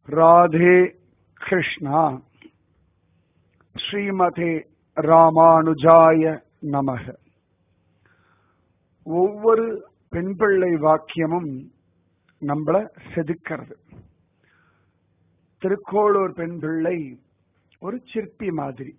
ராதே கிருஷ்ணா ஸ்ரீமதே ராமானுஜாய நமக ஒவ்வொரு பெண் பிள்ளை வாக்கியமும் நம்மள செதுக்கிறது திருக்கோளூர் பெண் பிள்ளை ஒரு சிற்பி மாதிரி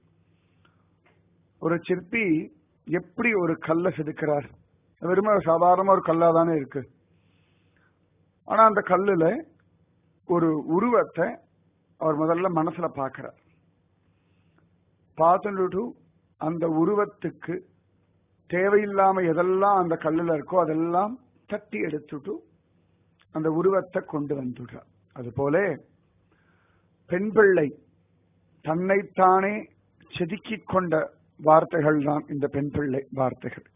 ஒரு சிற்பி எப்படி ஒரு கல்லை செதுக்கிறார் வெறுமை சாதாரண ஒரு கல்லா தானே இருக்கு ஆனா அந்த கல்லுல ஒரு உருவத்தை அவர் முதல்ல மனசுல பார்க்கிறார் பார்த்துட்டு அந்த உருவத்துக்கு தேவையில்லாம எதெல்லாம் அந்த கல்லுல இருக்கோ அதெல்லாம் தட்டி எடுத்துட்டு அந்த உருவத்தை கொண்டு வந்துடுறார் அதுபோல பெண் பிள்ளை தன்னைத்தானே செதுக்கிக் கொண்ட வார்த்தைகள் தான் இந்த பெண் பிள்ளை வார்த்தைகள்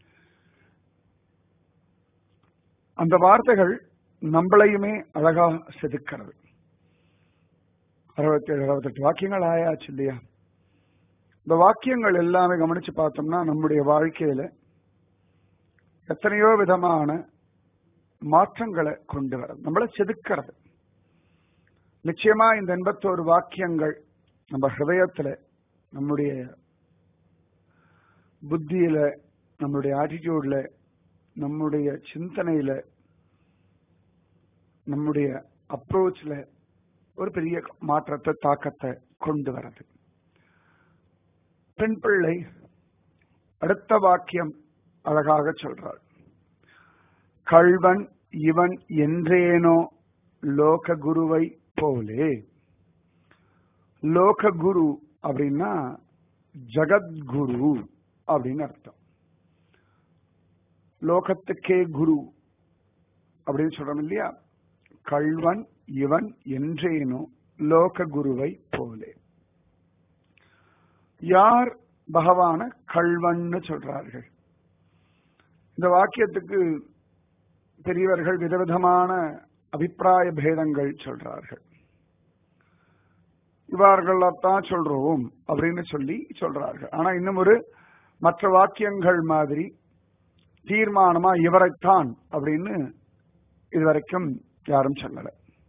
அந்த வார்த்தைகள் நம்மளையுமே அழகா செதுக்கிறது அறுபத்தி ஏழு அறுபத்தெட்டு வாக்கியங்கள் ஆயாச்சு இல்லையா இந்த வாக்கியங்கள் எல்லாமே கவனிச்சு பார்த்தோம்னா நம்முடைய வாழ்க்கையில எத்தனையோ விதமான மாற்றங்களை கொண்டு வர நம்மளை செதுக்கிறது நிச்சயமா இந்த எண்பத்தோரு வாக்கியங்கள் நம்ம ஹிருதயத்துல நம்முடைய புத்தியில நம்மளுடைய ஆட்டிடியூட்ல நம்முடைய சிந்தனையில நம்முடைய அப்ரோச்ல ஒரு பெரிய மாற்றத்தை தாக்கத்தை கொண்டு வரது பெண் பிள்ளை அடுத்த வாக்கியம் அழகாக சொல்றாள் கள்வன் இவன் என்றேனோ லோக குருவை போலே லோக குரு அப்படின்னா ஜகத்குரு அப்படின்னு அர்த்தம் லோகத்துக்கே குரு அப்படின்னு சொல்றோம் இல்லையா கள்வன் இவன் என்றேனோ லோக குருவை போலே யார் பகவான கள்வன்னு சொல்றார்கள் இந்த வாக்கியத்துக்கு பெரியவர்கள் விதவிதமான அபிப்பிராய பேதங்கள் சொல்றார்கள் இவர்கள்தான் சொல்றோம் அப்படின்னு சொல்லி சொல்றார்கள் ஆனா இன்னும் ஒரு மற்ற வாக்கியங்கள் மாதிரி தீர்மானமா இவரைத்தான் அப்படின்னு இதுவரைக்கும் யாரும் சொல்லல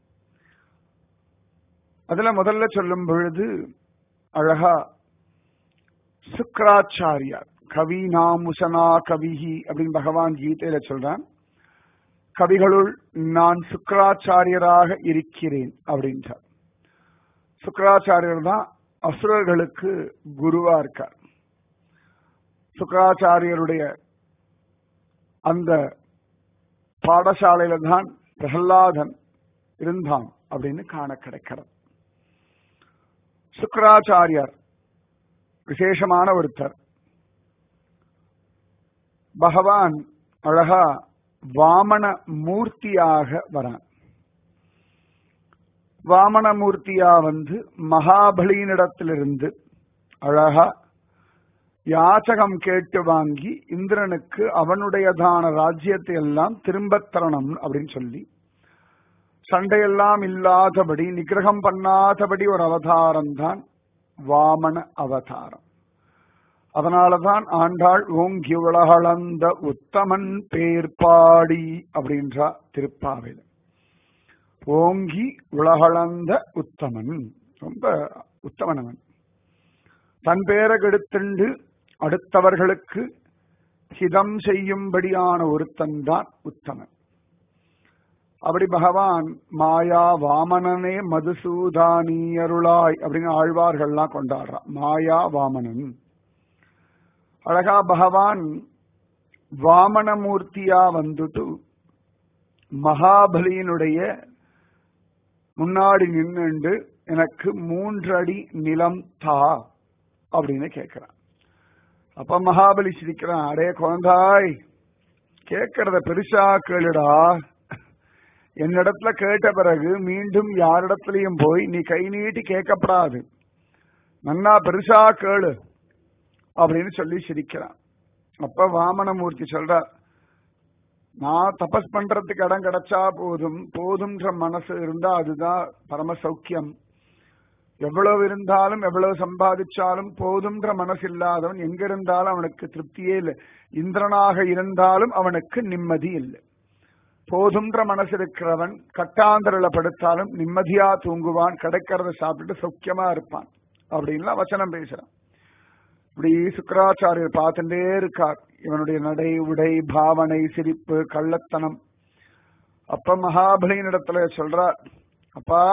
அதுல முதல்ல சொல்லும் பொழுது அழகா சுக்கராச்சாரியார் கவி நாமுசனா கவிஹி அப்படின்னு பகவான் கீதையில சொல்றான் கவிகளுள் நான் சுக்கராச்சாரியராக இருக்கிறேன் அப்படின்றார் சுக்கராச்சாரியர் தான் அசுரர்களுக்கு குருவா இருக்கார் சுக்கராச்சாரியருடைய அந்த பாடசாலையில தான் பிரகலாதன் இருந்தான் அப்படின்னு காண கிடைக்கிறது சுக்கராச்சாரியார் விசேஷமான ஒருத்தர் பகவான் அழகா வாமன மூர்த்தியாக வரான் வாமன மூர்த்தியா வந்து மகாபலியினிடத்திலிருந்து அழகா யாச்சகம் கேட்டு வாங்கி இந்திரனுக்கு அவனுடையதான ராஜ்யத்தை எல்லாம் திரும்பத் தரணும் அப்படின்னு சொல்லி சண்டையெல்லாம் இல்லாதபடி நிகிரகம் பண்ணாதபடி ஒரு அவதாரம் தான் வாமன அவதாரம் அதனாலதான் ஆண்டாள் ஓங்கி உலகளந்த உத்தமன் பேர்பாடி அப்படின்றா திருப்பாவையில் ஓங்கி உலகளந்த உத்தமன் ரொம்ப உத்தமனவன் தன் பேரை கெடுத்துண்டு அடுத்தவர்களுக்கு ஹிதம் செய்யும்படியான ஒருத்தன் தான் உத்தமன் அப்படி பகவான் மாயா வாமனனே மதுசூதானியருளாய் அப்படின்னு ஆழ்வார்கள்லாம் கொண்டாடுறான் மாயா வாமனன் அழகா பகவான் வாமனமூர்த்தியா வந்துட்டு மகாபலியினுடைய முன்னாடி நின்னுண்டு எனக்கு மூன்று அடி நிலம் தா அப்படின்னு கேட்கிறான் அப்ப மகாபலி சிரிக்கிறான் அடே குழந்தாய் கேட்கறத பெருசா கேளுடா என்னிடத்துல கேட்ட பிறகு மீண்டும் யாரிடத்திலையும் போய் நீ கை நீட்டி கேட்கப்படாது நன்னா பெருசா கேளு அப்படின்னு சொல்லி சிரிக்கிறான் அப்ப வாமனமூர்த்தி சொல்றார் நான் தபஸ் பண்றதுக்கு இடம் கிடைச்சா போதும் போதும்ன்ற மனசு இருந்தா அதுதான் பரம சௌக்கியம் எவ்வளவு இருந்தாலும் எவ்வளவு சம்பாதிச்சாலும் போதும்ன்ற மனசு இல்லாதவன் எங்க இருந்தாலும் அவனுக்கு திருப்தியே இல்லை இந்திரனாக இருந்தாலும் அவனுக்கு நிம்மதி இல்லை போதுன்ற மனசு இருக்கிறவன் கட்டாந்தரில படுத்தாலும் நிம்மதியா தூங்குவான் கிடைக்கிறத சாப்பிட்டு சௌக்கியமா இருப்பான் அப்படின்லாம் வச்சனம் பேசுறான் இப்படி சுக்கராச்சாரியர் பார்த்துட்டே இருக்கார் இவனுடைய நடை உடை பாவனை சிரிப்பு கள்ளத்தனம் அப்ப மகாபலியின் இடத்துல சொல்றார் அப்பா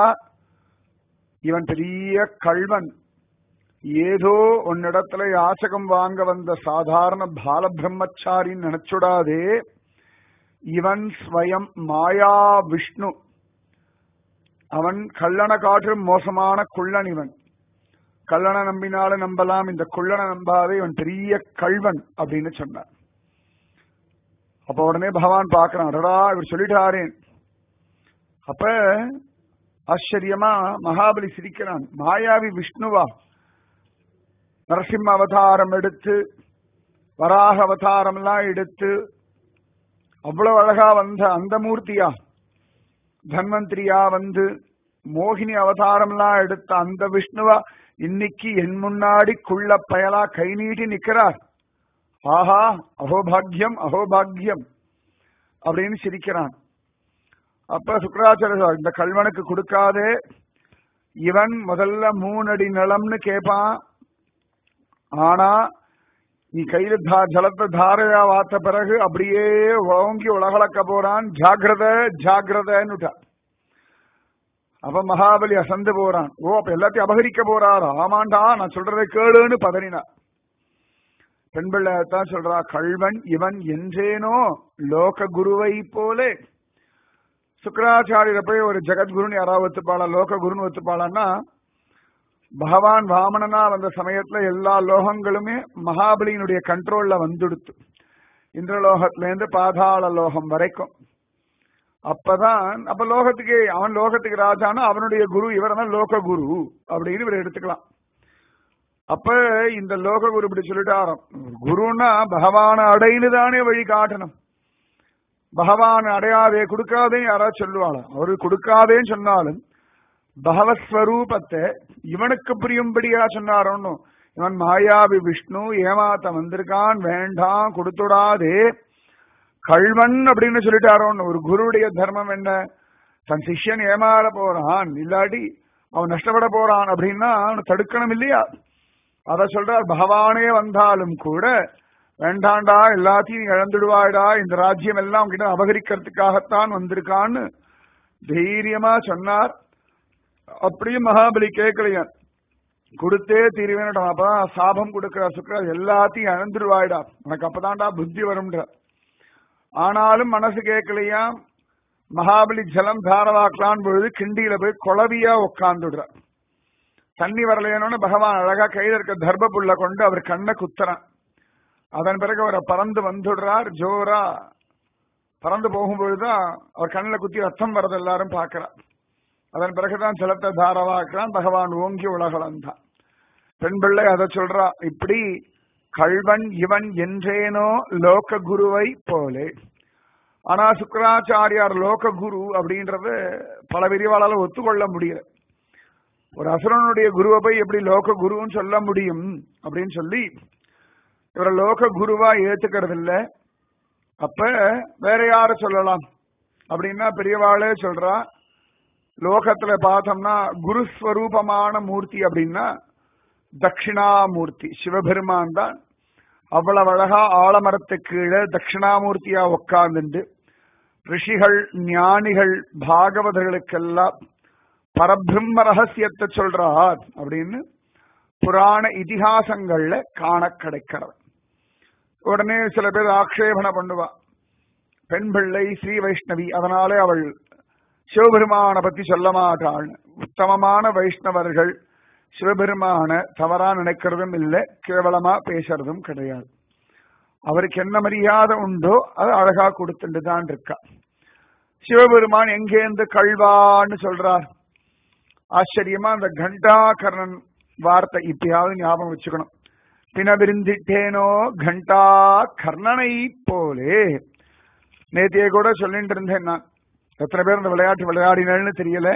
இவன் பெரிய கள்வன் ஏதோ உன்னிடத்துல யாசகம் வாங்க வந்த சாதாரண பால பிரம்மச்சாரின்னு நினைச்சுடாதே இவன் ஸ்வயம் மாயா விஷ்ணு அவன் கள்ளன காற்றும் மோசமான குள்ளன் இவன் கள்ளனை நம்பினால நம்பலாம் இந்த குள்ளனை நம்பாதே இவன் பெரிய கள்வன் அப்படின்னு சொன்னார் அப்ப உடனே பகவான் பார்க்கறான் அடடா இவர் சொல்லிட்டாரேன் அப்ப ஆச்சரியமா மகாபலி சிரிக்கிறான் மாயாவி விஷ்ணுவா நரசிம்ம அவதாரம் எடுத்து வராக அவதாரம் எல்லாம் எடுத்து அவ்வளவு அழகா வந்த அந்த மூர்த்தியா தன்வந்திரியா வந்து மோகினி அவதாரம் எல்லாம் எடுத்த அந்த விஷ்ணுவா இன்னைக்கு என் முன்னாடி குள்ள பயலா கை நீட்டி நிக்கிறார் ஆஹா அகோபாகியம் அகோபாகியம் அப்படின்னு சிரிக்கிறான் அப்ப சுக்கராச்சாரிய இந்த கல்வனுக்கு கொடுக்காதே இவன் முதல்ல மூணடி நிலம்னு கேட்பான் ஆனா நீ கையில தா ஜலத்தை தாரையா வாத்த பிறகு அப்படியே ஓங்கி உலகளக்க போறான் ஜாகிரத ஜாகிரதன்னுட்டா அப்ப மகாபலி அசந்து போறான் ஓ அப்ப எல்லாத்தையும் அபகரிக்க போறார் ஆமாண்டா நான் சொல்றதை கேளுன்னு பதறினா பெண் பிள்ளைத்தான் சொல்றா கள்வன் இவன் என்றேனோ லோக குருவை போலே சுக்கராச்சாரியரை போய் ஒரு ஜெகத்குருன்னு யாராவது ஒத்துப்பாளா லோக குருன்னு ஒத்துப்பாளான்னா பகவான் வாமனனா வந்த சமயத்துல எல்லா லோகங்களுமே மகாபலியினுடைய கண்ட்ரோல்ல வந்துடுத்து இந்திரலோகத்துல இருந்து பாதாள லோகம் வரைக்கும் அப்பதான் அப்ப லோகத்துக்கு அவன் லோகத்துக்கு ராஜானா அவனுடைய குரு இவர் தான் லோக குரு அப்படின்னு இவர் எடுத்துக்கலாம் அப்ப இந்த லோக குரு இப்படி சொல்லிட்டாராம் குருன்னா பகவான அடைன்னு தானே வழி காட்டணும் பகவான் அடையாதே கொடுக்காதே யாராவது சொல்லுவாளா அவரு கொடுக்காதேன்னு சொன்னாலும் பகவஸ்வரூபத்தை இவனுக்கு புரியும்படியா சொன்னாரோன்னு இவன் மாயாவி விஷ்ணு ஏமாத்த வந்திருக்கான் வேண்டாம் கொடுத்துடாதே கள்வன் அப்படின்னு சொல்லிட்டாரோன்னு ஒரு குருவுடைய தர்மம் என்ன தன் சிஷ்யன் ஏமாற போறான் இல்லாட்டி அவன் நஷ்டப்பட போறான் அப்படின்னா அவனை தடுக்கணும் இல்லையா அத சொல்றார் பகவானே வந்தாலும் கூட வேண்டாண்டா எல்லாத்தையும் நீ இழந்துடுவாய்டா இந்த ராஜ்யம் எல்லாம் உங்ககிட்ட அபகரிக்கிறதுக்காகத்தான் வந்திருக்கான்னு தைரியமா சொன்னார் அப்படியும் மகாபலி கேட்கலையா கொடுத்தே தீருவேன் அப்பதான் சாபம் கொடுக்கிற சுக்கர எல்லாத்தையும் இழந்துடுவாய்டா உனக்கு அப்பதான்டா புத்தி வரும்ன்ற ஆனாலும் மனசு கேட்கலையா மகாபலி ஜலம் தாரவாக்கலான் பொழுது கிண்டியில போய் குளவியா உட்காந்துடுறார் தண்ணி வரலையனோன்னு பகவான் அழகா கையில இருக்க தர்ப புள்ள கொண்டு அவர் கண்ணை குத்துறான் அதன் பிறகு அவரை பறந்து வந்துடுறார் ஜோரா பறந்து போகும்பொழுதுதான் அவர் கண்ணில் குத்தி ரத்தம் வரது எல்லாரும் பார்க்கிறார் அதன் பிறகுதான் ஜலத்தை தாரவாக்குறான் பகவான் ஓங்கி உலகளந்தான் பெண் பிள்ளை அதை சொல்றா இப்படி கள்வன் இவன் என்றேனோ லோக குருவை போலே ஆனா சுக்கராச்சாரியார் லோக குரு அப்படின்றது பல விரிவாளால ஒத்துக்கொள்ள முடியல ஒரு அசுரனுடைய குருவை போய் எப்படி லோக குருன்னு சொல்ல முடியும் அப்படின்னு சொல்லி இவரை லோக குருவா ஏத்துக்கிறது இல்ல அப்ப வேற யார சொல்லலாம் அப்படின்னா பெரியவாளே சொல்றா லோகத்துல பார்த்தோம்னா குருஸ்வரூபமான மூர்த்தி அப்படின்னா தட்சிணாமூர்த்தி சிவபெருமான் தான் அவ்வளவு அழகா ஆலமரத்து கீழே தட்சிணாமூர்த்தியா உட்கார்ந்துண்டு ரிஷிகள் ஞானிகள் பாகவதர்களுக்கெல்லாம் பரபிரம்ம ரகசியத்தை சொல்றார் அப்படின்னு புராண இதிகாசங்கள்ல காண கிடைக்கிறது உடனே சில பேர் ஆக்ஷேபனை பண்ணுவா பெண் பிள்ளை ஸ்ரீ வைஷ்ணவி அதனாலே அவள் சிவபெருமான பத்தி சொல்ல மாட்டாள் உத்தமமான வைஷ்ணவர்கள் சிவபெருமான தவறா நினைக்கிறதும் இல்லை கேவலமா பேசுறதும் கிடையாது அவருக்கு என்ன மரியாதை உண்டோ அது அழகா கொடுத்துட்டு தான் இருக்கா சிவபெருமான் எங்கேருந்து கல்வான்னு சொல்றார் ஆச்சரியமா அந்த கண்டாகர்ணன் வார்த்தை இப்பயாவது ஞாபகம் வச்சுக்கணும் பினவிருந்திட்டேனோ கண்டா கர்ணனை போலே நேத்தியே கூட சொல்லிட்டு இருந்தேன் நான் எத்தனை பேர் இந்த விளையாட்டு விளையாடினேன்னு தெரியல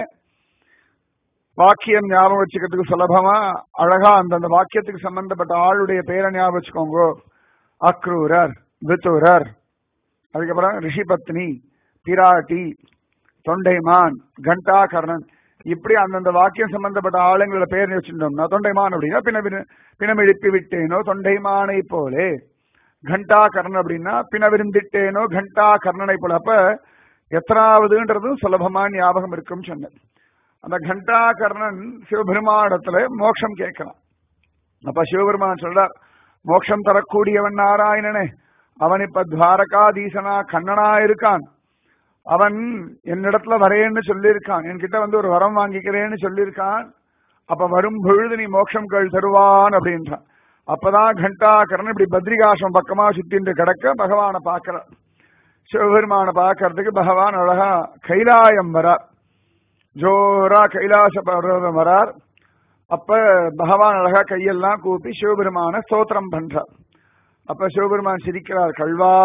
வாக்கியம் ஞாபகம் வச்சுக்கிறதுக்கு சுலபமா அழகா அந்தந்த வாக்கியத்துக்கு சம்பந்தப்பட்ட ஆளுடைய பேரை ஞாபகம் வச்சுக்கோங்க அக்ரூரர் வித்துரர் அதுக்கப்புறம் ரிஷிபத்னி பிராட்டி தொண்டைமான் கண்டாகர்ணன் இப்படி அந்தந்த வாக்கியம் சம்பந்தப்பட்ட ஆளுங்களோட பேர் வச்சுட்டோம்னா தொண்டைமான் அப்படின்னா பின்ன பின்ன பிணமெழுப்பி விட்டேனோ தொண்டைமானை போலே கண்டா கர்ணன் அப்படின்னா பின விரும்பிட்டேனோ கண்டா கர்ணனை போல அப்ப எத்தனாவதுன்றதும் சுலபமா ஞாபகம் இருக்கும் சொன்னேன் அந்த கண்டா கர்ணன் சிவபெருமானிடத்துல மோட்சம் கேட்கலாம் அப்ப சிவபெருமான் சொல்றார் மோட்சம் தரக்கூடியவன் நாராயணனே அவன் இப்ப துவாரகாதீசனா கண்ணனா இருக்கான் அவன் என்னிடத்துல வரேன்னு சொல்லியிருக்கான் என்கிட்ட வந்து ஒரு வரம் வாங்கிக்கிறேன்னு சொல்லியிருக்கான் அப்ப வரும் பொழுது நீ மோட்சம் கள் தருவான் அப்படின்றான் அப்பதான் கண்டாகரன் இப்படி பத்ரிகாசம் பக்கமா சுத்தின்று கிடக்க பகவானை பார்க்கிறார் சிவபெருமான பார்க்கறதுக்கு பகவான் அழகா கைலாயம் வரார் ஜோரா கைலாச பர்வதம் வரார் அப்ப பகவான் அழகா கையெல்லாம் கூப்பி சிவபெருமான ஸ்தோத்திரம் பண்றார் அப்ப சிவபெருமான் சிரிக்கிறார் கல்வா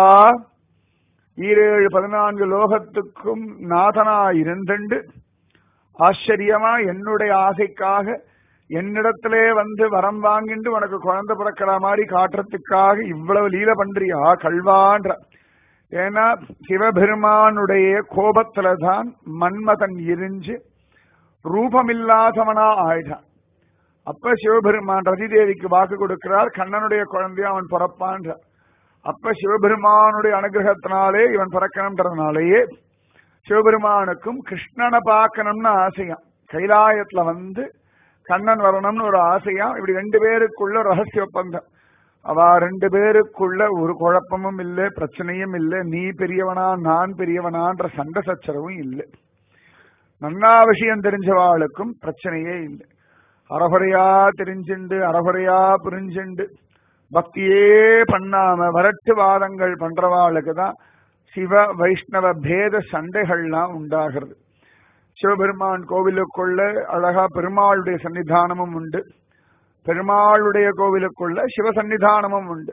ஈரேழு பதினான்கு லோகத்துக்கும் நாதனா இருந்துண்டு ஆச்சரியமா என்னுடைய ஆசைக்காக என்னிடத்திலே வந்து வரம் வாங்கிட்டு உனக்கு குழந்தை பிறக்கிற மாதிரி காட்டுறதுக்காக இவ்வளவு லீல பண்றியா கல்வான்ற ஏன்னா சிவபெருமானுடைய கோபத்துல தான் மன்மதன் எரிஞ்சு ரூபமில்லாதவனா ஆயிட்டான் அப்ப சிவபெருமான் ரதிதேவிக்கு வாக்கு கொடுக்கிறார் கண்ணனுடைய குழந்தைய அவன் பிறப்பான்ற அப்ப சிவபெருமானுடைய அனுகிரகத்தினாலே இவன் பிறக்கணும்ன்றதுனாலேயே சிவபெருமானுக்கும் கிருஷ்ணனை பார்க்கணும்னு ஆசையாம் கைலாயத்துல வந்து கண்ணன் வரணும்னு ஒரு ஆசையா இப்படி ரெண்டு பேருக்குள்ள ரகசிய ஒப்பந்தம் அவ ரெண்டு பேருக்குள்ள ஒரு குழப்பமும் இல்லை பிரச்சனையும் இல்லை நீ பெரியவனா நான் பெரியவனான்ற சண்டை சச்சரவும் இல்லை நன்னா விஷயம் தெரிஞ்சவாளுக்கும் பிரச்சனையே இல்லை அறகுறையா தெரிஞ்சுண்டு அறகுறையா புரிஞ்சுண்டு பக்தியே பண்ணாம வரட்டு வாதங்கள் பண்றவாளுக்கு தான் சிவ வைஷ்ணவ பேத சண்டைகள்லாம் உண்டாகிறது சிவபெருமான் கோவிலுக்குள்ள அழகா பெருமாளுடைய சன்னிதானமும் உண்டு பெருமாளுடைய கோவிலுக்குள்ள சிவ சன்னிதானமும் உண்டு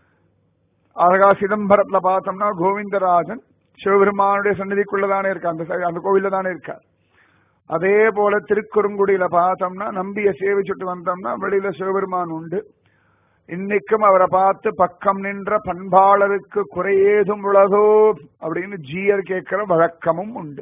அழகா சிதம்பரத்துல பார்த்தோம்னா கோவிந்தராஜன் சிவபெருமானுடைய சந்நிதிக்குள்ளதானே இருக்கா அந்த அந்த கோவில்ல தானே இருக்கார் அதே போல திருக்குறுங்குடியில பார்த்தோம்னா நம்பிய சேவிச்சுட்டு வந்தோம்னா வெளியில சிவபெருமான் உண்டு இன்னைக்கும் அவரை பார்த்து பக்கம் நின்ற பண்பாளருக்கு குறையேதும் உலகோ அப்படின்னு ஜீயர் கேட்கிற வழக்கமும் உண்டு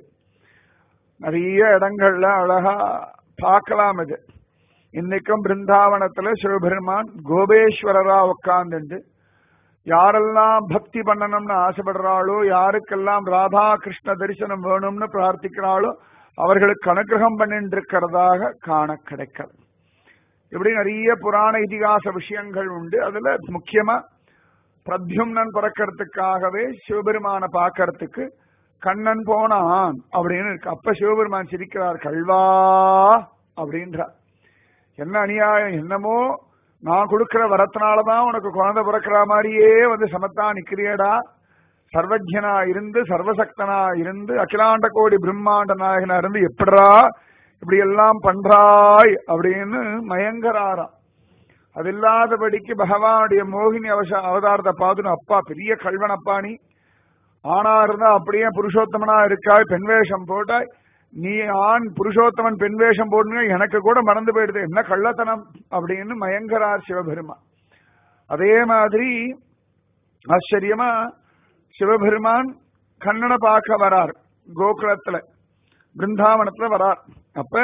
நிறைய இடங்கள்ல அழகா பார்க்கலாம் இது இன்னைக்கும் பிருந்தாவனத்துல சிவபெருமான் கோபேஸ்வரரா உட்கார்ந்துண்டு யாரெல்லாம் பக்தி பண்ணணும்னு ஆசைப்படுறாளோ யாருக்கெல்லாம் ராதா கிருஷ்ண தரிசனம் வேணும்னு பிரார்த்திக்கிறாளோ அவர்களுக்கு அனுகிரகம் பண்ணிட்டு இருக்கிறதாக காண கிடைக்கிறது இப்படி நிறைய புராண இதிகாச விஷயங்கள் உண்டு அதுல முக்கியமா பிரத்யும்னன் பிறக்கிறதுக்காகவே சிவபெருமான பார்க்கறதுக்கு கண்ணன் போனான் அப்படின்னு இருக்கு அப்ப சிவபெருமான் சிரிக்கிறார் கல்வா அப்படின்றார் என்ன அநியாயம் என்னமோ நான் கொடுக்கிற வரத்தினாலதான் உனக்கு குழந்தை பிறக்கிற மாதிரியே வந்து சமத்தா நிக்கிறியடா சர்வஜனா இருந்து சர்வசக்தனா இருந்து அகிலாண்ட கோடி பிரம்மாண்ட நாயகனா இருந்து எப்படா இப்படி எல்லாம் பண்றாய் அப்படின்னு மயங்கராராம் அது இல்லாதபடிக்கு பகவானுடைய மோகினி அவச அவதாரத்தை பார்த்துன்னு அப்பா பெரிய கல்வனப்பா நீ ஆணா இருந்தா அப்படியே புருஷோத்தமனா இருக்காய் பெண் வேஷம் போட்டாய் நீ ஆண் புருஷோத்தமன் பெண் வேஷம் போடுங்க எனக்கு கூட மறந்து போயிடுது என்ன கள்ளத்தனம் அப்படின்னு மயங்கரார் சிவபெருமான் அதே மாதிரி ஆச்சரியமா சிவபெருமான் கண்ணனை பார்க்க வரார் கோகுலத்துல பிருந்தாவனத்துல வரார் அப்ப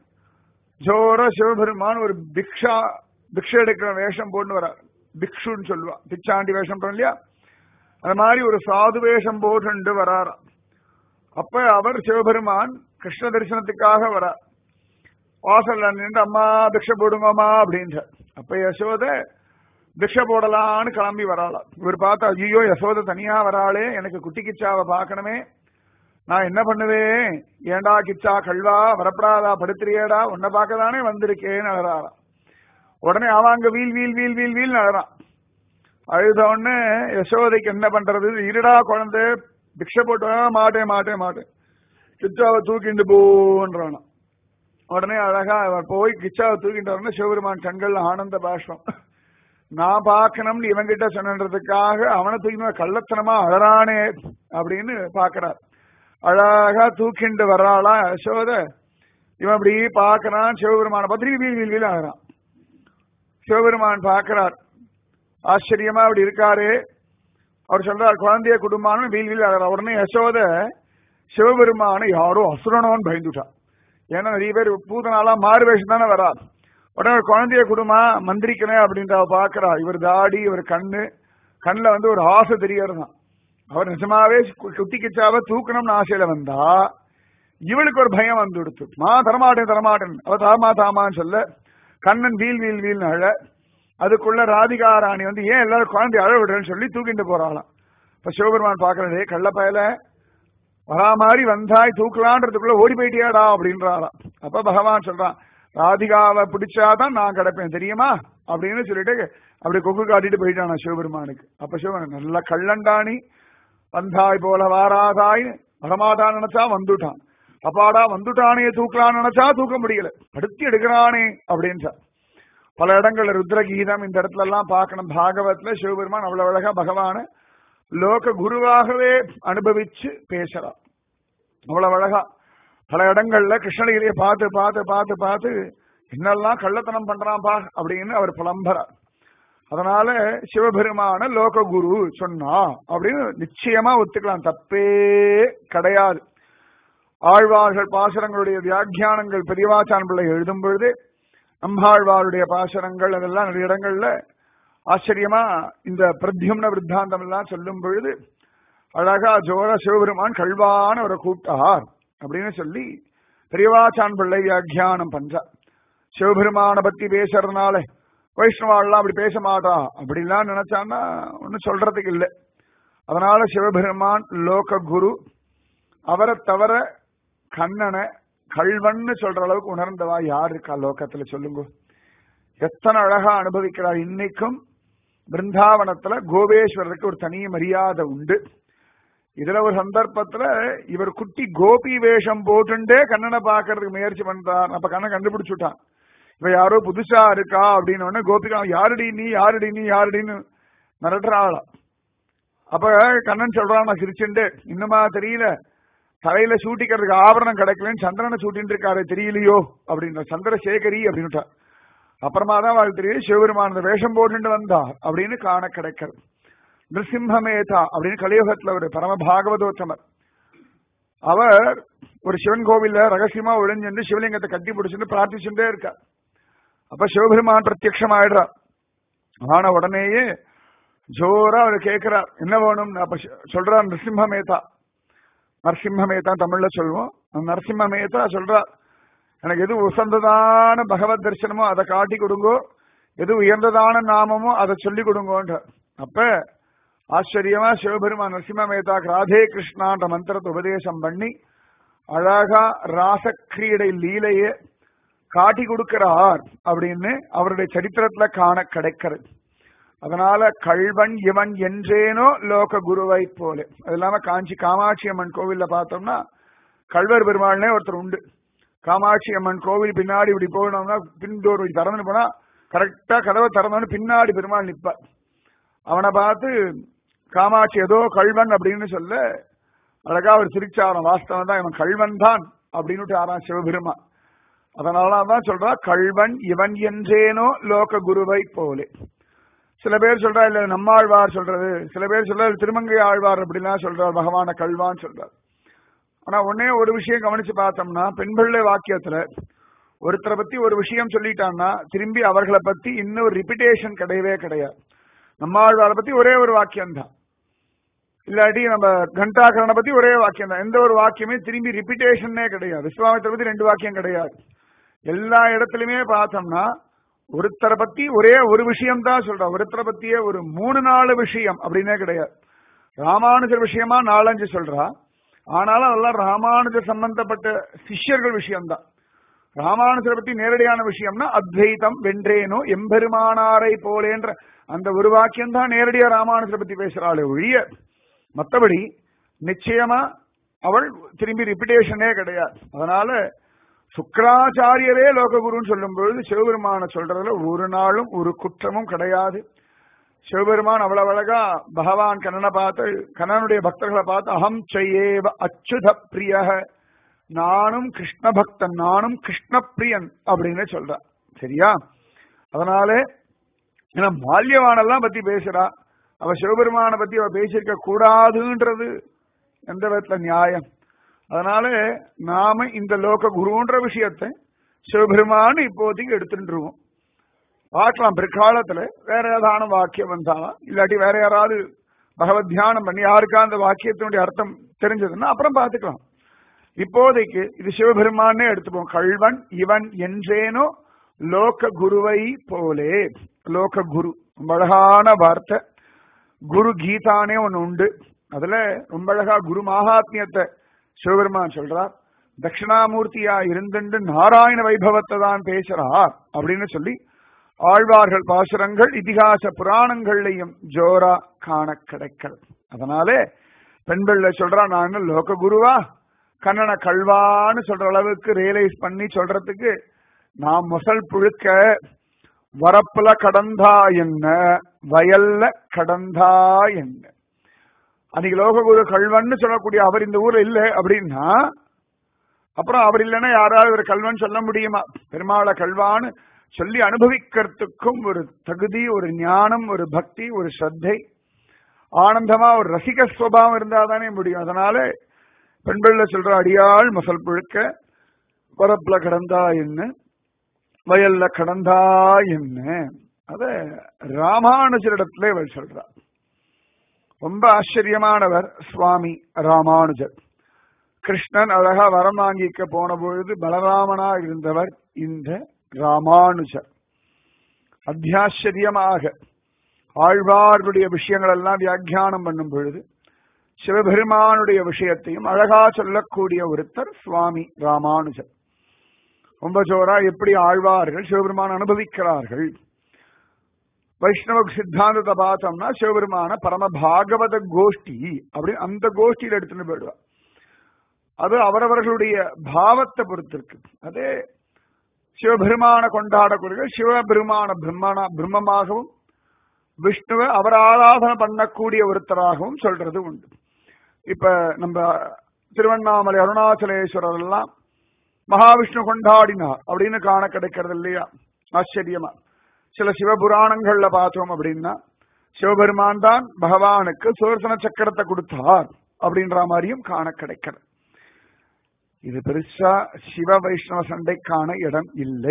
ஜோர சிவபெருமான் ஒரு பிக்ஷா பிக்ஷை எடுக்கிற வேஷம் போட்டு வரார் பிக்ஷுன்னு சொல்லுவா பிச்சாண்டி வேஷம் போறோம் இல்லையா அது மாதிரி ஒரு சாது வேஷம் போட்டு வராராம் அப்ப அவர் சிவபெருமான் கிருஷ்ண தரிசனத்துக்காக வரார் வாசல்ல நின்று அம்மா பிக்ஷை போடுங்கம்மா அப்படின்ற அப்ப யசோத பிக்ஷை போடலான்னு கிளம்பி வராளாம் இவர் பார்த்தா ஐயோ யசோத தனியா வராளே எனக்கு குட்டி கிச்சாவை பார்க்கணுமே நான் என்ன பண்ணுவேன் ஏண்டா கிச்சா கல்வா வரப்படாதா படுத்துறியேடா உன்னை பார்க்க தானே வந்திருக்கேன்னு அழறாராம் உடனே அவன் அங்க வீல் வீல் வீல் வீல் வீல் அழறான் அழுத உடனே யசோதைக்கு என்ன பண்றது இருடா குழந்தை பிக்ஷை போட்டு மாட்டேன் மாட்டேன் மாட்டேன் கிச்சாவை தூக்கிண்டு போன்றானா உடனே அழகா அவர் போய் கிச்சாவை தூக்கிட்டு வரணும் சிவபெருமான் கண்கள் ஆனந்த பாஷ்பம் நான் பார்க்கணும்னு இவங்கிட்ட சொன்னதுக்காக அவனை தூக்கி கள்ளத்தனமா அழறானே அப்படின்னு பாக்குறார் அழகா தூக்கிண்டு வர்றாளா யசோத இவன் அப்படி பாக்குறான் சிவபெருமான பத்திரி வீல் வீல் வீல் அழறான் சிவபெருமான் பார்க்கிறார் ஆச்சரியமா அப்படி இருக்காரு அவர் சொல்றார் குழந்தைய குடும்பம்னு வீல் வீல் அழறா உடனே யசோத சிவபெருமான யாரோ அசுரனோன்னு பயந்துட்டான் ஏன்னா நிறைய பேர் பூதனாலாம் மாறு வேஷம் தானே வரா உடனே ஒரு குழந்தைய குடுமா மந்திரிக்கிறேன் அப்படின்ற அவ பாக்குறா இவர் தாடி இவர் கண்ணு கண்ணுல வந்து ஒரு ஆசை தெரியறதான் அவர் நிஜமாவே குட்டி கிச்சாவ தூக்கணும்னு ஆசையில வந்தா இவளுக்கு ஒரு பயம் வந்து கொடுத்து மா தரமாட்டேன் தரமாட்டேன் அவ தாமா தாமான்னு சொல்ல கண்ணன் வீல் வீல் வீல் அழ அதுக்குள்ள ராதிகா ராணி வந்து ஏன் எல்லாரும் குழந்தை அழ விடுறேன்னு சொல்லி தூக்கிட்டு போறாளாம் இப்ப சிவபெருமான் பாக்குறதே கள்ள பயல வரா மாதிரி வந்தாய் தூக்கலான்றதுக்குள்ள ஓடி போயிட்டியாடா அப்படின்றாராம் அப்ப பகவான் சொல்றான் ராதிகாவை பிடிச்சாதான் நான் கிடப்பேன் தெரியுமா அப்படின்னு சொல்லிட்டு அப்படி கொக்கு காட்டிட்டு போயிட்டானா சிவபெருமானுக்கு அப்ப சிவன் நல்ல கள்ளண்டாணி வந்தாய் போல வாராதாய் வரமாட்டான் நினைச்சா வந்துட்டான் அப்பாடா வந்துட்டானே தூக்கலான்னு நினைச்சா தூக்க முடியல படுத்தி எடுக்கிறானே அப்படின்னு பல இடங்கள்ல ருத்ரகீதம் இந்த இடத்துல எல்லாம் பார்க்கணும் பாகவத்ல சிவபெருமான் அவ்வளவு அழகா பகவான லோக குருவாகவே அனுபவிச்சு பேசுறான் அவ்வளவு அழகா பல இடங்கள்ல கிருஷ்ணகிரியை பார்த்து பார்த்து பார்த்து பார்த்து என்னெல்லாம் கள்ளத்தனம் பண்றான்பா அப்படின்னு அவர் புலம்புறார் அதனால சிவபெருமான லோக குரு சொன்னா அப்படின்னு நிச்சயமா ஒத்துக்கலாம் தப்பே கிடையாது ஆழ்வார்கள் பாசுரங்களுடைய வியாக்கியானங்கள் பெரியவாச்சான் பிள்ளை எழுதும் பொழுது அம்பாழ்வாருடைய பாசுரங்கள் அதெல்லாம் நிறைய இடங்கள்ல ஆச்சரியமா இந்த பிரத்யும்ன விருத்தாந்தம் எல்லாம் சொல்லும் பொழுது அழகா ஜோர சிவபெருமான் கல்வான ஒரு கூட்டார் அப்படின்னு சொல்லி பெரியவாச்சான் பிள்ளை வியாக்கியானம் பண்ற சிவபெருமான பத்தி பேசுறதுனால வைஷ்ணவாள்லாம் அப்படி பேச மாட்டா அப்படிலாம் நினைச்சான்னா ஒன்னும் சொல்றதுக்கு இல்லை அதனால சிவபெருமான் லோக குரு அவரை தவிர கண்ணனை கல்வன்னு சொல்ற அளவுக்கு உணர்ந்தவா யார் இருக்கா லோகத்துல சொல்லுங்க எத்தனை அழகா அனுபவிக்கிறார் இன்னைக்கும் பிருந்தாவனத்துல கோபேஸ்வரருக்கு ஒரு தனி மரியாதை உண்டு இதுல ஒரு சந்தர்ப்பத்துல இவர் குட்டி கோபி வேஷம் போட்டுண்டே கண்ணனை பாக்குறதுக்கு முயற்சி பண்றார் அப்ப கண்ணன் கண்டுபிடிச்சுட்டான் இவ யாரோ புதுசா இருக்கா அப்படின்னு உடனே கோபிகா யாருடி நீ யாருடி நீ யாருடின்னு மிரட்டுறாளா அப்ப கண்ணன் சொல்றான் நான் சிரிச்சுண்டு இன்னுமா தெரியல தலையில சூட்டிக்கிறதுக்கு ஆபரணம் கிடைக்கலன்னு சந்திரனை சூட்டின்னு இருக்காரு தெரியலையோ அப்படின்ற சந்திரசேகரி அப்படின்னுட்டா அப்புறமா தான் அவள் தெரியும் சிவபெருமான வேஷம் போட்டுட்டு வந்தார் அப்படின்னு காண கிடைக்கிறது நிருசிம்மமேதா அப்படின்னு கலியுகத்துல ஒரு பரம பாகவதோத்தமர் அவர் ஒரு சிவன் கோவில்ல ரகசியமா ஒளிஞ்சு சிவலிங்கத்தை கட்டி பிடிச்சிட்டு பிரார்த்திச்சுட்டே இருக்கார் அப்ப சிவபெருமான் பிரத்யக்ஷம் ஆயிடுறார் ஆன உடனேயே ஜோரா அவர் கேட்கிறார் என்ன வேணும் அப்ப சொல்றார் நிருசிம்மமேதா நரசிம்மமேதா தமிழ்ல சொல்லுவோம் நரசிம்மமேதா சொல்றார் எனக்கு எது உசந்ததான பகவத் தரிசனமோ அதை காட்டி கொடுங்கோ எது உயர்ந்ததான நாமமோ அதை சொல்லி கொடுங்கோன்ற அப்ப ஆச்சரியமா சிவபெருமான் நரசிம்ம மேதாக்கு ராதே கிருஷ்ணான்ற மந்திரத்தை உபதேசம் பண்ணி அழகா ராசக்கிரீடை லீலைய காட்டி கொடுக்கிறார் அப்படின்னு அவருடைய சரித்திரத்துல காண கிடைக்கிறது அதனால கல்வன் இவன் என்றேனோ லோக குருவை போல அது இல்லாம காஞ்சி காமாட்சி அம்மன் கோவில்ல பார்த்தோம்னா கல்வர் பெருமாள்னே ஒருத்தர் உண்டு காமாட்சி அம்மன் கோவில் பின்னாடி இப்படி போகணும்னா பின்டோர் இப்படி திறந்து போனா கரெக்டா கதவை திறந்தோன்னு பின்னாடி பெருமாள் நிப்பார் அவனை பார்த்து காமாட்சி ஏதோ கல்வன் அப்படின்னு சொல்ல அழகா அவர் சிரிச்சாராம் வாஸ்தவம் தான் இவன் கல்வன் தான் அப்படின்னு ஆறாம் சிவபெருமான் அதனாலதான் சொல்றா கல்வன் இவன் என்றேனோ லோக குருவை போலே சில பேர் சொல்றா இல்ல நம்மாழ்வார் சொல்றது சில பேர் சொல்ற திருமங்கை ஆழ்வார் அப்படிலாம் சொல்றார் பகவான கல்வான்னு சொல்றார் ஆனா ஒன்னே ஒரு விஷயம் கவனிச்சு பார்த்தோம்னா பெண்பிள்ளை வாக்கியத்துல ஒருத்தரை பத்தி ஒரு விஷயம் சொல்லிட்டான்னா திரும்பி அவர்களை பத்தி இன்னும் ரிப்பிட்டேஷன் கிடையவே கிடையாது நம்மாழ்வாரை பத்தி ஒரே ஒரு வாக்கியம் தான் இல்லாட்டி நம்ம கண்டாகரனை பத்தி ஒரே வாக்கியம் தான் எந்த ஒரு வாக்கியமே திரும்பி ரிப்பிட்டேஷனே கிடையாது விஸ்வாமித்திர பத்தி ரெண்டு வாக்கியம் கிடையாது எல்லா இடத்துலயுமே பார்த்தோம்னா ஒருத்தரை பத்தி ஒரே ஒரு விஷயம் தான் சொல்றா ஒருத்தரை பத்தியே ஒரு மூணு நாலு விஷயம் அப்படின்னே கிடையாது ராமானுஜர் விஷயமா நாலஞ்சு சொல்றா ஆனாலும் அதெல்லாம் ராமானுஜர் சம்பந்தப்பட்ட சிஷ்யர்கள் விஷயம்தான் ராமானுஜரை பத்தி நேரடியான விஷயம்னா அத்வைதம் வென்றேனோ எம்பெருமானாரை போலேன்ற அந்த ஒரு வாக்கியம் தான் நேரடியா ராமானுஜரை பத்தி பேசுறாளே ஒழிய மற்றபடி நிச்சயமா அவள் திரும்பி ரிப்பிட்டேஷனே கிடையாது அதனால சுக்கராச்சாரியரே லோககுருன்னு சொல்லும் பொழுது சிவபெருமான சொல்றதுல ஒரு நாளும் ஒரு குற்றமும் கிடையாது சிவபெருமான் அவ்வளவு அழகா பகவான் கண்ணனை பார்த்து கண்ணனுடைய பக்தர்களை பார்த்து அகம் செய்யேவ அச்சுத பிரிய நானும் கிருஷ்ண பக்தன் நானும் கிருஷ்ண பிரியன் அப்படின்னு சொல்றான் சரியா அதனால ஏன்னா மால்யவானெல்லாம் பத்தி பேசுறா அவ சிவபெருமான பத்தி அவ பேசியிருக்க கூடாதுன்றது எந்த விதத்துல நியாயம் அதனால நாம இந்த லோக குருன்ற விஷயத்தை சிவபெருமான் இப்போதைக்கு எடுத்துருவோம் பார்க்கலாம் பிற்காலத்துல வேற ஏதான வாக்கியம் வந்தாலும் இல்லாட்டி வேற யாராவது பகவத் தியானம் பண்ணி யாருக்கா அந்த வாக்கியத்தினுடைய அர்த்தம் தெரிஞ்சதுன்னா அப்புறம் பார்த்துக்கலாம் இப்போதைக்கு இது சிவபெருமானே எடுத்துப்போம் கள்வன் இவன் என்றேனோ லோக குருவை போலே லோக குரு ரொம்ப அழகான வார்த்தை குரு கீதானே ஒன்னு உண்டு அதுல ரொம்ப அழகா குரு மகாத்மியத்தை சிவபெருமான் சொல்றார் தட்சிணாமூர்த்தியா இருந்துண்டு நாராயண வைபவத்தை தான் பேசுறார் அப்படின்னு சொல்லி ஆழ்வார்கள் பாசுரங்கள் இதிகாச புராணங்கள்லையும் ஜோரா காண கிடைக்கிறது அதனாலே பெண்கள்ல சொல்றா நான் என்ன லோக குருவா கண்ணனை கல்வான்னு சொல்ற அளவுக்கு ரியலைஸ் பண்ணி சொல்றதுக்கு நான் முசல் புழுக்க வரப்புல கடந்தா என்ன வயல்ல கடந்தா என்ன அன்னைக்கு லோககுரு கல்வன்னு சொல்லக்கூடிய அவர் இந்த ஊர்ல இல்ல அப்படின்னா அப்புறம் அவர் இல்லைன்னா யாராவது ஒரு கல்வன் சொல்ல முடியுமா பெருமாளை கல்வான்னு சொல்லி அனுபவிக்கிறதுக்கும் ஒரு தகுதி ஒரு ஞானம் ஒரு பக்தி ஒரு ஸ்ரத்தை ஆனந்தமா ஒரு ரசிக சுவாவம் இருந்தா தானே முடியும் அதனால பெண்கள்ல சொல்ற அடியாள் மசல் புழுக்க வரப்புல கடந்தா என்ன வயல்ல கடந்தா என்ன அத ராமானுஜரிடத்துல இவள் சொல்றார் ரொம்ப ஆச்சரியமானவர் சுவாமி ராமானுஜர் கிருஷ்ணன் அழகா வரம் வாங்கிக்க போன பொழுது பலராமனா இருந்தவர் இந்த ராமானுஜர் அத்தியாச்சரியமாக ஆழ்வார்களுடைய விஷயங்கள் எல்லாம் வியாக்கியானம் பண்ணும் பொழுது சிவபெருமானுடைய விஷயத்தையும் அழகா சொல்லக்கூடிய ஒருத்தர் சுவாமி ராமானுஜர் ரொம்ப ஜோரா எப்படி ஆழ்வார்கள் சிவபெருமான் அனுபவிக்கிறார்கள் வைஷ்ணவ சித்தாந்தத்தை பார்த்தோம்னா சிவபெருமான பரம பாகவத கோஷ்டி அப்படி அந்த கோஷ்டியில் எடுத்துட்டு போயிடுவார் அது அவரவர்களுடைய பாவத்தை பொறுத்திருக்கு அதே சிவபெருமான கொண்டாடக்கூடிய சிவபெருமான பிரம்மனா பிரம்மமாகவும் விஷ்ணுவை அவர் ஆராதனை பண்ணக்கூடிய ஒருத்தராகவும் சொல்றது உண்டு இப்ப நம்ம திருவண்ணாமலை அருணாச்சலேஸ்வரர் எல்லாம் மகாவிஷ்ணு கொண்டாடினார் அப்படின்னு காண கிடைக்கிறது இல்லையா ஆச்சரியமா சில சிவபுராணங்கள்ல பார்த்தோம் அப்படின்னா சிவபெருமான் தான் பகவானுக்கு சுதர்சன சக்கரத்தை கொடுத்தார் அப்படின்ற மாதிரியும் காண கிடைக்கிறது இது பெருசா சிவ வைஷ்ணவ சண்டைக்கான இடம் இல்லை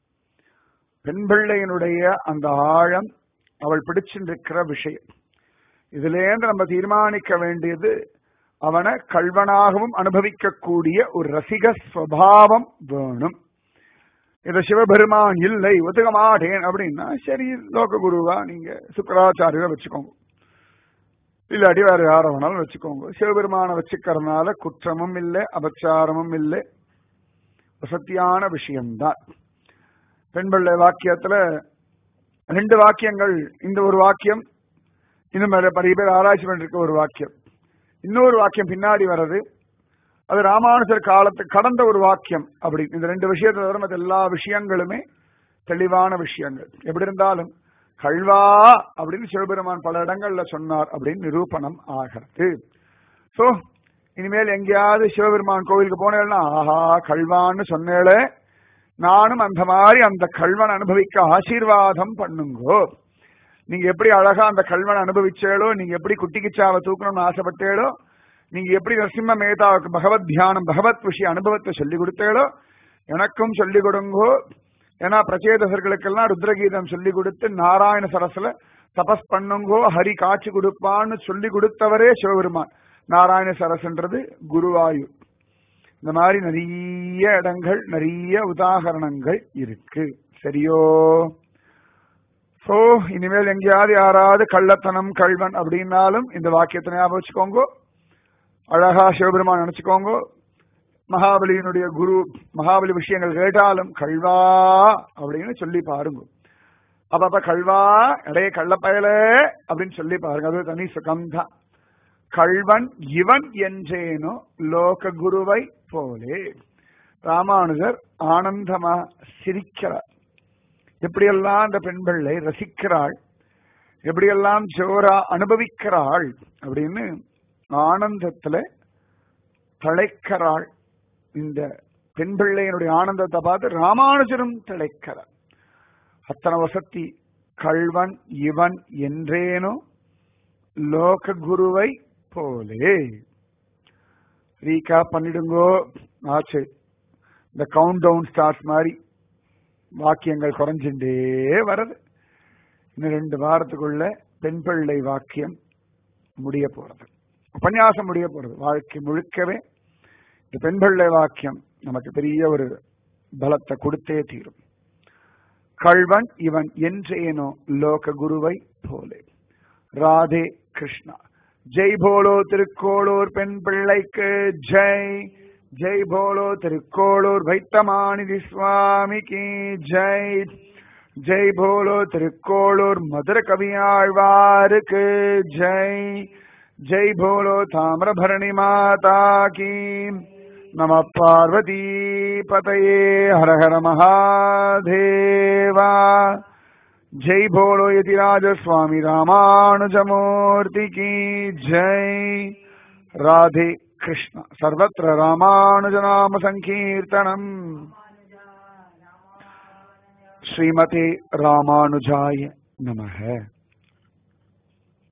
பெண் பிள்ளையினுடைய அந்த ஆழம் அவள் பிடிச்சிருக்கிற விஷயம் இதுலேருந்து நம்ம தீர்மானிக்க வேண்டியது அவனை கல்வனாகவும் அனுபவிக்கக்கூடிய ஒரு ரசிக ஸ்வபாவம் வேணும் இத சிவபெருமான் இல்லை ஒத்துக்க மாட்டேன் அப்படின்னா சரி லோக குருவா நீங்க சுக்கராச்சாரியரை வச்சுக்கோங்க இல்லாட்டி வேற யார வேணாலும் வச்சுக்கோங்க சிவபெருமான வச்சுக்கிறதுனால குற்றமும் இல்லை அபச்சாரமும் இல்லை வசத்தியான விஷயம்தான் பெண்பிள்ளை வாக்கியத்துல ரெண்டு வாக்கியங்கள் இந்த ஒரு வாக்கியம் இன்னும் நிறைய பேர் ஆராய்ச்சி பண்ணிருக்க ஒரு வாக்கியம் இன்னொரு வாக்கியம் பின்னாடி வர்றது அது ராமானுஜர் காலத்துக்கு கடந்த ஒரு வாக்கியம் அப்படி இந்த ரெண்டு விஷயத்தை தவிர மற்ற எல்லா விஷயங்களுமே தெளிவான விஷயங்கள் எப்படி இருந்தாலும் கல்வா அப்படின்னு சிவபெருமான் பல இடங்கள்ல சொன்னார் அப்படின்னு நிரூபணம் ஆகிறது சோ இனிமேல் எங்கேயாவது சிவபெருமான் கோவிலுக்கு போனேன்னா ஆஹா கல்வான்னு சொன்னேளே நானும் அந்த மாதிரி அந்த கல்வன் அனுபவிக்க ஆசீர்வாதம் பண்ணுங்கோ நீங்க எப்படி அழகா அந்த கல்வன் அனுபவிச்சேளோ நீங்க எப்படி குட்டிக்கிச்சாவை தூக்கணும்னு ஆசைப்பட்டேளோ நீங்க எப்படி நரசிம்ம மேதாவுக்கு பகவத் தியானம் பகவத் விஷய அனுபவத்தை சொல்லி கொடுத்தேளோ எனக்கும் சொல்லி கொடுங்கோ ஏன்னா பிரச்சேதசர்களுக்கெல்லாம் ருத்ரகீதம் சொல்லி கொடுத்து நாராயண சரஸ்ல தபஸ் பண்ணுங்கோ ஹரி காட்சி கொடுப்பான்னு சொல்லி கொடுத்தவரே சிவபெருமான் நாராயண சரஸ்ன்றது குருவாயூர் இந்த மாதிரி நிறைய இடங்கள் நிறைய உதாகரணங்கள் இருக்கு சரியோ சோ இனிமேல் எங்கேயாவது யாராவது கள்ளத்தனம் கல்வன் அப்படின்னாலும் இந்த வாக்கியத்தை ஞாபகம் வச்சுக்கோங்க அழகா சிவபெருமான் நினைச்சுக்கோங்க மகாபலியினுடைய குரு மகாபலி விஷயங்கள் கேட்டாலும் கல்வா அப்படின்னு சொல்லி பாருங்க அப்ப அப்ப கல்வா இடையே கள்ளப்பயல அப்படின்னு சொல்லி பாருங்க அது தனி சுகம்தான் கல்வன் இவன் என்றேனோ லோக குருவை போலே ராமானுஜர் ஆனந்தமா சிரிக்கிறார் எப்படியெல்லாம் அந்த பெண் பிள்ளை ரசிக்கிறாள் எப்படியெல்லாம் ஜோரா அனுபவிக்கிறாள் அப்படின்னு ஆனந்தத்துல தழைக்கிறாள் இந்த பெண் பிள்ளையினுடைய ஆனந்தத்தை பார்த்து ராமானுஜரும் திளைக்கிறார் அத்தனை வசத்தி கள்வன் இவன் என்றேனோ லோக குருவை போலே ரீகேப் பண்ணிடுங்கோ ஆச்சு இந்த கவுண்ட் டவுன் ஸ்டார்ஸ் மாதிரி வாக்கியங்கள் குறைஞ்சுட்டே வருது இன்னும் ரெண்டு வாரத்துக்குள்ள பெண் பிள்ளை வாக்கியம் முடிய போறது உபன்யாசம் முடிய போறது வாழ்க்கை முழுக்கவே இந்த பெண் பிள்ளை வாக்கியம் நமக்கு பெரிய ஒரு பலத்தை கொடுத்தே தீரும் கள்வன் இவன் என்றேனோ லோக குருவை போலே ராதே கிருஷ்ணா ஜெய் போலோ திருக்கோளூர் பெண் பிள்ளைக்கு ஜெய் ஜெய் போலோ திருக்கோளூர் வைத்தமாநிதி சுவாமிக்கு ஜெய் ஜெய் போலோ திருக்கோளூர் மதுர கவியாழ்வாருக்கு ஜெய் ஜெய் போலோ தாமிரபரணி மாதா கீ நம பார்வதி பதையே ஹர ஹர மகாதேவா जय बोलो यतिराज स्वामी रामानुजमूर्ति की जय राधे कृष्ण सर्वत्र रामानुजनाम संकीर्तनम् श्रीमते रामानुजाय नमः